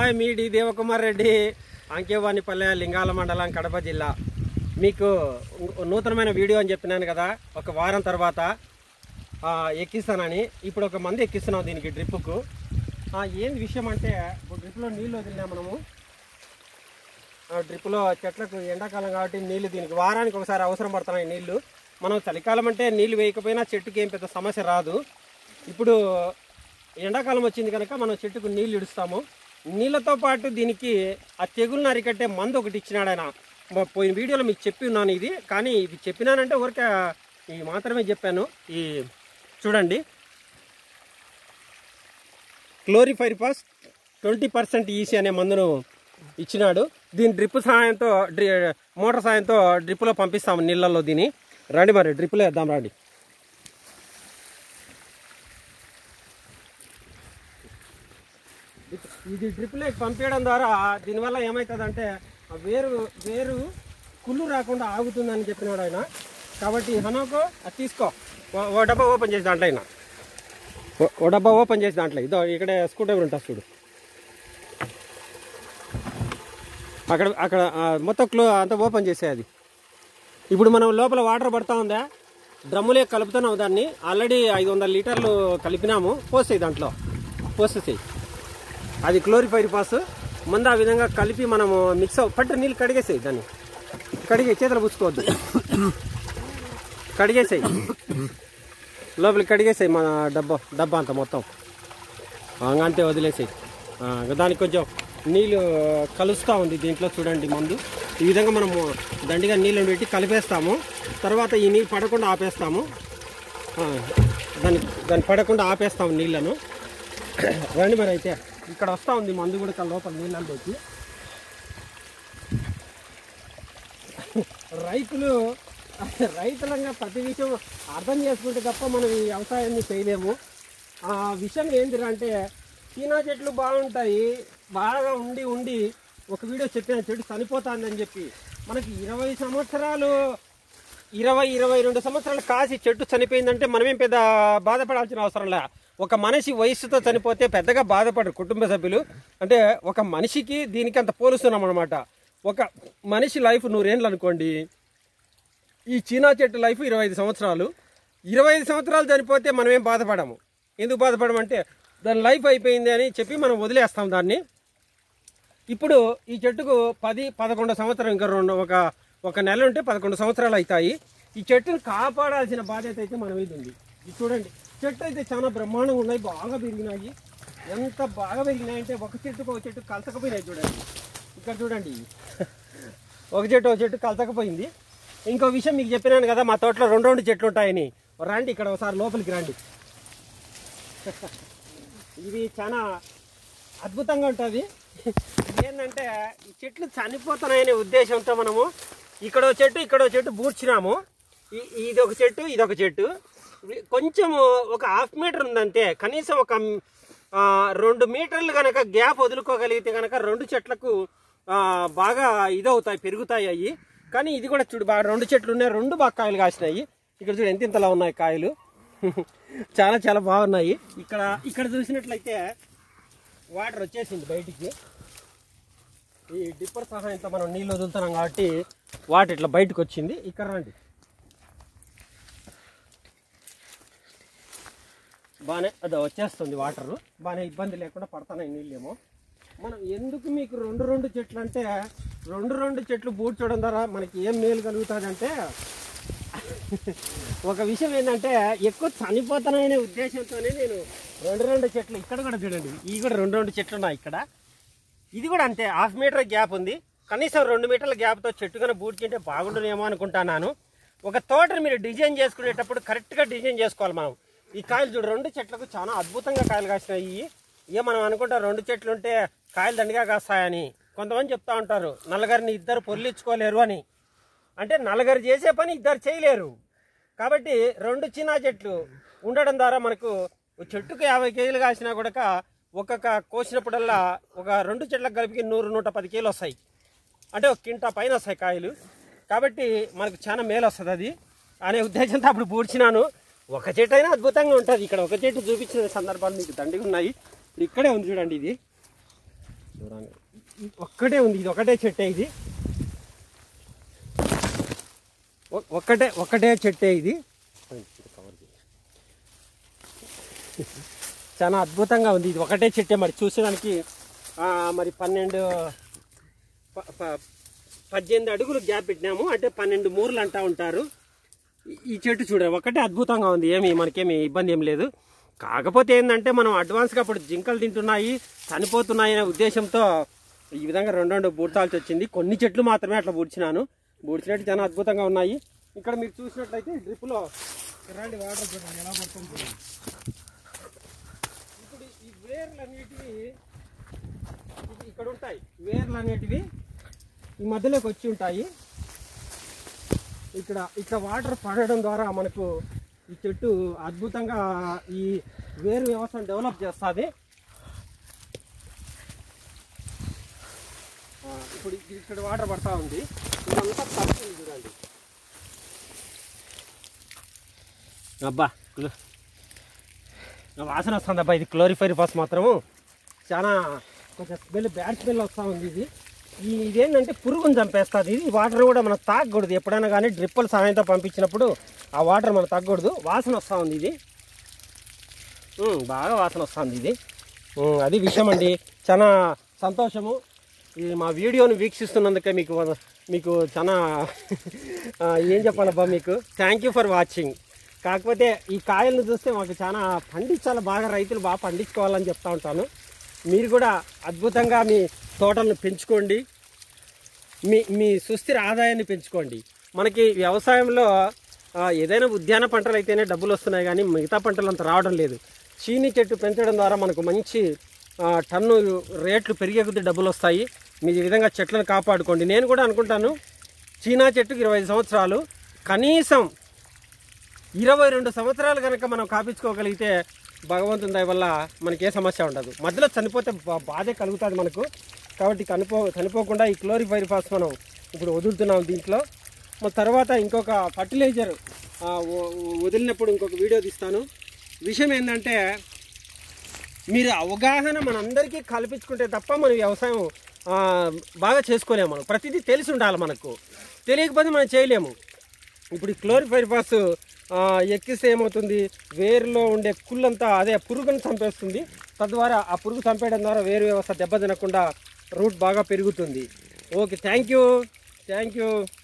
Hi మీ D Devakumar Reddy Ankevanipalle Lingala మండలం కడప జిల్లా మీకు నూతనమైన వీడియో అని చెప్పినాను కదా ఒక వారం తర్వాత ఆ, ఎక్కిస్తానని ఇప్పుడు ఒక మంది ఎక్కిస్తున్నాం దీనికి డ్రిప్పుకు ఆ, ఏంది విషయం అంటే ఇప్పుడు డ్రిప్లో నీళ్ళు వదిలినా మనము ఆ, డ్రిప్లో చెట్లకు ఎండాకాలం కాబట్టి నీళ్లు దీనికి వారానికి ఒకసారి అవసరం పడుతున్నాయి నీళ్లు మనం చలికాలం అంటే నీళ్లు వేయకపోయినా చెట్టుకి ఏం పెద్ద సమస్య రాదు ఇప్పుడు ఎండాకాలం వచ్చింది కనుక మనం చెట్టుకు నీళ్లు ఇడుస్తాము నీళ్ళతో పాటు దీనికి ఆ తెగులను అరికట్టే మందు ఒకటి ఇచ్చినాడు ఆయన మ- పోయిన వీడియోలో మీకు చెప్పి ఉన్నాను ఇది కానీ ఇది చెప్పినానంటే ఊరికే ఇవి మాత్రమే చెప్పాను ఈ చూడండి క్లోరిఫైరిపాస్ ట్వంటీ పర్సెంట్ ఈసీ అనే మందును ఇచ్చినాడు దీని డ్రిప్ సహాయంతో డ్రి మోటార్ సహాయంతో డ్రిప్లో పంపిస్తాము నీళ్ళల్లో దీన్ని రండి మరి డ్రిప్లో వేద్దాం రండి ఇది డ్రిప్లోకి పంపించడం ద్వారా దీనివల్ల ఏమవుతుందంటే ఆ వేరు వేరు కుళ్ళు రాకుండా ఆగుతుందని చెప్పినాడు ఆయన కాబట్టి హనోకో అది తీసుకో ఓ- ఓ డబ్బా ఓపెన్ చేసి దాంట్లో అయినా ఓ- ఓ డబ్బా ఓపెన్ చేసి దాంట్లో ఇదో ఇక్కడ స్క్రూ డ్రైవర్ ఉంటుంది చూడు అక్కడ అక్కడ ఆ, మొత్తం క్లో అంతా ఓపెన్ చేసేది ఇప్పుడు మనం లోపల వాటర్ పడతా ఉందా డ్రమ్ములే కలుపుతున్నాం దాన్ని ఆల్రెడీ ఐదు వందల లీటర్లు కలిపినాము పోసేయి దాంట్లో పోసేసేయి అది క్లోరిఫైర్ పాస్ ముందు ఆ విధంగా కలిపి మనము మిక్స్ అవ్- పట్టు నీళ్ళు కడిగేసేయి దాన్ని కడిగే చేతులు పుచ్చుకోవద్దు కడిగేసేయి లోపలికి కడిగేసేయి మన డబ్బా డబ్బా అంతా మొత్తం ఆ, ఇంక అంతే వదిలేసేయి ఆ, ఇంక దానికి కొంచెం నీళ్ళు కలుస్తూ ఉంది దీంట్లో చూడండి మందు ఈ విధంగా మనము దండిగా నీళ్ళని పెట్టి కలిపేస్తాము తర్వాత ఈ నీళ్ళు పడకుండా ఆపేస్తాము ఆ, దాన్ని దాన్ని పడకుండా ఆపేస్తాము నీళ్ళను రండి మరి అయితే ఇక్కడ వస్తూ ఉంది మందు కూడా ఇక్కడ లోపల నీళ్ళలోకి రైతులు రైతులంగా ప్రతి విషయం అర్థం చేసుకుంటే తప్ప మనం ఈ వ్యవసాయాన్ని చేయలేము ఆ విషయం ఏంటిరా అంటే చీనా చెట్లు బాగుంటాయి బాగా ఉండి ఉండి ఒక వీడియో చెప్పిన చెట్టు చనిపోతుందని చెప్పి మనకి ఇరవై సంవత్సరాలు ఇరవై ఇరవై రెండు సంవత్సరాలు కాసి చెట్టు చనిపోయిందంటే మనమేం పెద్ద బాధపడాల్సిన అవసరం లే ఒక మనిషి వయస్సుతో చనిపోతే పెద్దగా బాధపడరు కుటుంబ సభ్యులు అంటే ఒక మనిషికి దీనికి అంత పోలుస్తున్నాం అనమాట ఒక మనిషి లైఫ్ నూరేళ్ళు అనుకోండి ఈ చీనా చెట్టు లైఫ్ ఇరవై ఐదు సంవత్సరాలు ఇరవై ఐదు సంవత్సరాలు చనిపోతే మనం ఏం బాధపడము ఎందుకు బాధపడమంటే దాని లైఫ్ అయిపోయింది అని చెప్పి మనం వదిలేస్తాం దాన్ని ఇప్పుడు ఈ చెట్టుకు పది పదకొండు సంవత్సరం ఇంకా రెండు ఒక ఒక నెల ఉంటే పదకొండు సంవత్సరాలు అవుతాయి ఈ చెట్టును కాపాడాల్సిన బాధ్యత అయితే మన మీద ఉంది ఇది చూడండి చెట్టు అయితే చాలా బ్రహ్మాండంగా ఉన్నాయి బాగా పెరిగినాయి ఎంత బాగా పెరిగినాయంటే ఒక చెట్టుకు ఒక చెట్టు కలసకపోయినాయి చూడండి ఇక్కడ చూడండి ఒక చెట్టు ఒక చెట్టు కలసకపోయింది ఇంకో విషయం మీకు చెప్పినాను కదా మా తోటలో రెండు రెండు చెట్లు ఉంటాయని రండి ఇక్కడ ఒకసారి లోపలికి రండి ఇది చాలా అద్భుతంగా ఉంటుంది ఏంటంటే ఈ చెట్లు చనిపోతున్నాయనే ఉద్దేశంతో మనము ఇక్కడ ఒక చెట్టు ఇక్కడ ఒక చెట్టు బూడ్చినాము ఈ- ఇది ఒక చెట్టు ఇది ఒక చెట్టు ఇవి కొంచెం ఒక హాఫ్ మీటర్ ఉందంతే కనీసం ఒక ఆ, రెండు మీటర్లు కనుక గ్యాప్ వదులుకోగలిగితే కనుక రెండు చెట్లకు ఆ, బాగా ఇదవుతాయి పెరుగుతాయి అవి కానీ ఇది కూడా చూడు బాగా రెండు చెట్లు ఉన్నాయి రెండు బాగా కాయలు కాసినాయి ఇక్కడ చూడు ఎంత ఇంతలా ఉన్నాయి కాయలు చాలా చాలా బాగున్నాయి ఇక్కడ ఇక్కడ చూసినట్లయితే వాటర్ వచ్చేసింది బయటికి ఈ డిప్పర్ సహాయంతో మనం నీళ్ళు వదులుతున్నాం కాబట్టి వాటర్ ఇట్లా బయటకు వచ్చింది ఇక్కడ రండి బాగానే అదే వచ్చేస్తుంది వాటర్ బాగానే ఇబ్బంది లేకుండా పడుతున్నాయి నీళ్ళేమో మనం ఎందుకు మీకు రెండు రెండు చెట్లు అంటే రెండు రెండు చెట్లు బూడ్చడం ద్వారా మనకి ఏం మేలు కలుగుతుంది అంటే ఒక విషయం ఏంటంటే ఎక్కువ చనిపోతాననే ఉద్దేశంతోనే నేను రెండు రెండు చెట్లు ఇక్కడ కూడా చూడండి ఇవి కూడా రెండు రెండు చెట్లు ఉన్నాయి ఇక్కడ ఇది కూడా అంతే హాఫ్ మీటర్ గ్యాప్ ఉంది కనీసం రెండు మీటర్ల గ్యాప్తో చెట్టు కన్నా బూడ్చుంటే బాగుంటుందేమో అనుకుంటున్నాను ఒక తోటని మీరు డిజైన్ చేసుకునేటప్పుడు కరెక్ట్గా డిజైన్ చేసుకోవాలి మనం ఈ కాయలు చూడు రెండు చెట్లకు చాలా అద్భుతంగా కాయలు కాసినాయి ఇక మనం అనుకుంటాం రెండు చెట్లు ఉంటే కాయలు దండిగా కాస్తాయని కొంతమంది చెప్తా ఉంటారు నల్లగారిని ఇద్దరు పొర్లించుకోలేరు అని అంటే నలుగురు చేసే పని ఇద్దరు చేయలేరు కాబట్టి రెండు చిన్న చెట్లు ఉండడం ద్వారా మనకు ఒక చెట్టుకు యాభై కేజీలు కాసినా కూడా ఒక్కొక్క కోసినప్పుడల్లా ఒక రెండు చెట్లకు కలిపి నూరు నూట పది కేజీలు వస్తాయి అంటే ఒక కింటా పైన వస్తాయి కాయలు కాబట్టి మనకు చాలా మేలు వస్తుంది అది అనే ఉద్దేశంతో అప్పుడు పూడ్చినాను ఒక చెట్టు అయినా అద్భుతంగా ఉంటుంది ఇక్కడ ఒక చెట్టు చూపించిన సందర్భాలు మీకు దండిగా ఉన్నాయి ఇప్పుడు ఇక్కడే ఉంది చూడండి ఇది చూడండి ఇది ఒక్కటే ఉంది ఇది ఒకటే చెట్టే ఇది ఒ- ఒక్కటే ఒక్కటే చెట్టే ఇది కవర్ చేయి. చాలా అద్భుతంగా ఉంది ఇది ఒకటే చెట్టే మరి చూసేదానికి ఆ, మరి పన్నెండు ప- ప- పద్దెనిమిది అడుగులు గ్యాప్ పెట్టినాము అంటే పన్నెండు మూరలు అంటా ఉంటారు ఈ- ఈ చెట్టు చూడండి ఒకటే అద్భుతంగా ఉంది ఏమి మనకేమి ఇబ్బంది ఏం లేదు కాకపోతే ఏంటంటే మనం అడ్వాన్స్గా అప్పుడు జింకలు తింటున్నాయి చనిపోతున్నాయి అనే ఉద్దేశంతో ఈ విధంగా రెండు రెండు బూడ్చాల్సి వచ్చింది కొన్ని చెట్లు మాత్రమే అట్లా బూడ్చినాను బూడ్చినట్టు చాలా అద్భుతంగా ఉన్నాయి ఇక్కడ మీరు చూసినట్లయితే డ్రిప్లో ఇలాంటి వాటర్ చూడండి ఎలా పడుతుంది చూడండి. ఇప్పుడు ఈ వేర్లు అనేటివి ఇది ఇక్కడ ఉంటాయి వేర్లు అనేటివి ఈ మధ్యలోకి వచ్చి ఉంటాయి ఇక్కడ ఇక్కడ వాటర్ పడడం ద్వారా మనకు ఈ చెట్టు అద్భుతంగా ఈ వేరు వ్యవస్థను డెవలప్ చేస్తుంది ఇప్పుడు ఇది ఇక్కడ వాటర్ పడతా ఉంది ఇదంతా తప్పుతుంది చూడండి అబ్బా క్లో- వాసన వస్తుంది అబ్బా ఇది క్లోరిఫైర్ ఫాస్ మాత్రము చాలా కొంచెం స్మెల్ బ్యాడ్ స్మెల్ వస్తూ ఉంది ఇది ఈ ఇదేంటంటే పురుగుని చంపేస్తుంది ఇది వాటర్ కూడా మనం తాగకూడదు ఎప్పుడైనా కానీ డ్రిప్పుల సహాయంతో పంపించినప్పుడు ఆ వాటర్ మనం తాగకూడదు వాసన వస్తూ ఉంది ఇది ఉమ్, బాగా వాసన వస్తుంది ఇది ఉమ్, అది విషయం అండి చాలా సంతోషము ఈ మా వీడియోని వీక్షిస్తున్నందుకే మీకు మీకు చాలా ఆ, ఏం చెప్పాలబ్బా మీకు థ్యాంక్ యూ ఫర్ వాచింగ్ కాకపోతే ఈ కాయలను చూస్తే మాకు చాలా పండించాలి బాగా రైతులు బాగా పండించుకోవాలని చెప్తా ఉంటాను మీరు కూడా అద్భుతంగా మీ తోటలను పెంచుకోండి మీ మీ సుస్థిర ఆదాయాన్ని పెంచుకోండి మనకి వ్యవసాయంలో ఆ, ఏదైనా ఉద్యాన పంటలు అయితేనే డబ్బులు వస్తున్నాయి కానీ మిగతా పంటలు అంత రావడం లేదు చీని చెట్టు పెంచడం ద్వారా మనకు మంచి ఆ, టన్ను రేట్లు పెరిగే కొద్దీ డబ్బులు వస్తాయి మీరు ఈ విధంగా చెట్లను కాపాడుకోండి నేను కూడా అనుకుంటాను చీనా చెట్టుకు ఇరవై ఐదు సంవత్సరాలు కనీసం ఇరవై రెండు సంవత్సరాలు కనుక మనం కాపించుకోగలిగితే భగవంతుని దయ వల్ల మనకి ఏ సమస్య ఉండదు మధ్యలో చనిపోతే బా- బాధే కలుగుతుంది మనకు కాబట్టి చనిపో చనిపోకుండా ఈ క్లోరిఫైర్ ఫాస్ మనం ఇప్పుడు వదులుతున్నాం దీంట్లో మన తర్వాత ఇంకొక ఫర్టిలైజర్ వదిలినప్పుడు ఇంకొక వీడియో తీస్తాను విషయం ఏంటంటే మీరు అవగాహన మనందరికీ కల్పించుకుంటే తప్ప మనం వ్యవసాయం ఆ, బాగా చేసుకోలేము మనం ప్రతిదీ తెలిసి ఉండాలి మనకు తెలియకపోతే మనం చేయలేము ఇప్పుడు ఈ క్లోరిఫైర్ పాస్ ఎక్కిస్తే ఏమవుతుంది వేరులో ఉండే కుళ్ళంతా అదే పురుగును చంపేస్తుంది తద్వారా ఆ పురుగు చంపేయడం ద్వారా వేరు వ్యవస్థ దెబ్బతినకుండా రూట్ బాగా పెరుగుతుంది okay thank you thank you